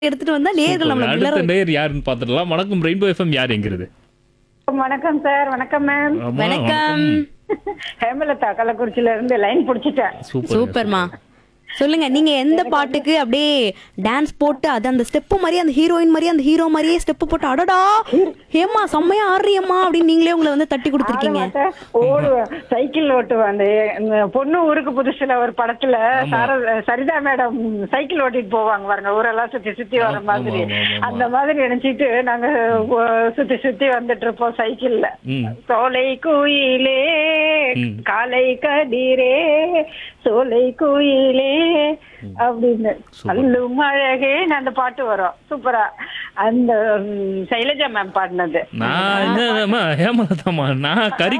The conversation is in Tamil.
எடுத்துட்டு வந்தா நேர்கள் நம்மள அடுத்த விளர நேர் யாருன்னு பார்த்துடலாம் வணக்கம் ரெயின்போ எஃப்எம் யார் எங்கிறது வணக்கம் சார் வணக்கம் மேம் ஆமா, வணக்கம் ஹேமலதா கள்ளக்குறிச்சியில இருந்து லைன் புடிச்சிட்டேன் சூப்பர் சூப்பர்மா சொல்லுங்க நீங்க எந்த பாட்டுக்கு அப்படியே டான்ஸ் போட்டு அது அந்த ஸ்டெப் மாதிரி அந்த ஹீரோயின் மாதிரி அந்த ஹீரோ மாதிரியே ஸ்டெப் போட்டு அடடா ஏமா செம்மையா ஆடுறியம்மா அப்படின்னு நீங்களே உங்களை வந்து தட்டி கொடுத்துருக்கீங்க ஆட மாட்டேன், ஓடுவேன் சைக்கிள் ஓட்டுவேன் அந்த இந்த பொண்ணு ஊருக்கு புதுசுல ஒரு படத்துல சார சரிதா மேடம் சைக்கிள் ஓட்டிட்டு போவாங்க பாருங்க ஊரெல்லாம் சுத்தி சுத்தி வர ஆமா, மாதிரி ஆமா, ஆமா, ஆமா. அந்த மாதிரி நினைச்சிட்டு நாங்க ஓ- சுத்தி சுத்தி வந்துட்டு இருப்போம் சைக்கிள்ல ம். சோலை குயிலே ம். காலை கதிரே சோலை குயிலே அப்படின்னு அல்லும் அழகேன்னு அந்த பாட்டு வரும் சூப்பரா அந்த ம், சைலஜா மேம் பாடினது நான் என்ன ஹேமலதாமா நான் கறி